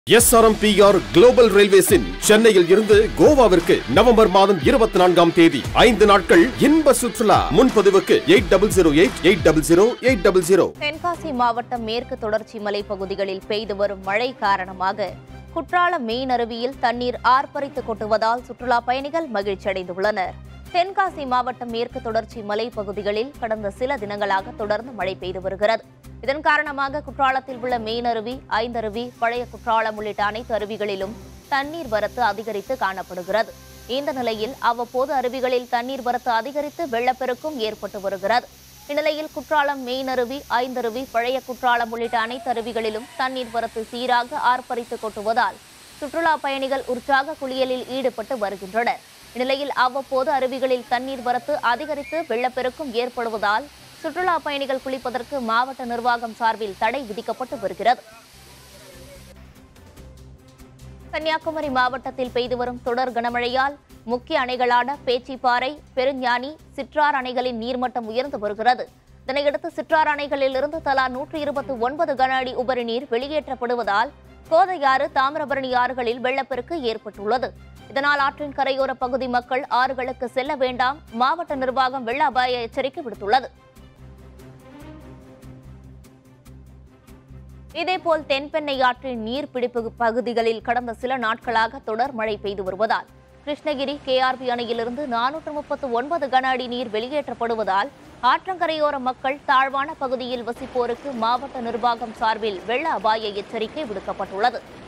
SRMPR global ரயில்வேஸின் சென்னையில் இருந்து கோவாவிற்கு November மாதம் இருபத்தி நான்காம் தேதி ஐந்து நாட்கள் இன்ப சுற்றுலா முன்பதிவுக்கு eight double zero eight eight double zero eight double zero Tenkasi மாவட்டம் மேற்கு தொடர்ச்சி மலைப்பகுதிகளில் பெய்து வரும் மழை காரணமாக குற்றாலம் மெயின் அருவியில் தண்ணீர் ஆர்ப்பரித்து கொட்டுவதால் சுற்றுலா பயணிகள் மகிழ்ச்சியடைந்துள்ளனர் தென்காசி மாவட்டம் மேற்கு தொடர்ச்சி மலைப்பகுதிகளில் கடந்த சில தினங்களாக தொடர்ந்து மழை பெய்து வருகிறது இதன் காரணமாக குற்றாலத்தில் உள்ள மெயின் அருவி ஐந்தருவி பழைய குற்றாலம் உள்ளிட்ட அனைத்து அருவிகளிலும் தண்ணீர் வரத்து அதிகரித்து காணப்படுகிறது இந்த நிலையில் அவ்வப்போது அருவிகளில் தண்ணீர் வரத்து அதிகரித்து வெள்ளப்பெருக்கும் ஏற்பட்டு வருகிறது இந்நிலையில் குற்றாலம் மெயின் அருவி ஐந்தருவி பழைய குற்றாலம் உள்ளிட்ட அனைத்து அருவிகளிலும் தண்ணீர் வரத்து சீராக ஆர்ப்பரித்து கொட்டுவதால் சுற்றுலா பயணிகள் உற்சாக குளியலில் ஈடுபட்டு வருகின்றனர் இந்நிலையில் அவ்வப்போது அருவிகளில் தண்ணீர் வரத்து அதிகரித்து வெள்ளப்பெருக்கும் ஏற்படுவதால் சுற்றுலா பயணிகள் குளிப்பதற்கு மாவட்ட நிர்வாகம் சார்பில் தடை விதிக்கப்பட்டு வருகிறது கன்னியாகுமரி மாவட்டத்தில் பெய்து வரும் தொடர் கனமழையால் முக்கிய அணைகளான பேச்சிப்பாறை பெருஞானி சிற்றார் அணைகளின் நீர்மட்டம் உயர்ந்து வருகிறது இதனையடுத்து சிற்றார் அணைகளிலிருந்து தலா நூற்றி இருபத்தி ஒன்பது கன அடி உபரி நீர் வெளியேற்றப்படுவதால் கோதையாறு தாமிரபரணி ஆறுகளில் வெள்ளப்பெருக்கு ஏற்பட்டுள்ளது இதனால் ஆற்றின் கரையோர பகுதி மக்கள் ஆறுகளுக்கு செல்ல வேண்டாம் மாவட்ட நிர்வாகம் வெள்ள அபாய எச்சரிக்கை விடுத்துள்ளது இதேபோல் தென்பெண்ணை ஆற்றின் நீர்பிடிப்பு பகுதிகளில் கடந்த சில நாட்களாக தொடர் மழை பெய்து வருவதால் கிருஷ்ணகிரி கேஆர்பி அணையிலிருந்து நானூற்று முப்பத்து ஒன்பது கன அடி நீர் வெளியேற்றப்படுவதால் ஆற்றங்கரையோர மக்கள் தாழ்வான பகுதியில் வசிப்போருக்கு மாவட்ட நிர்வாகம் சார்பில் வெள்ள அபாய எச்சரிக்கை விடுக்கப்பட்டுள்ளது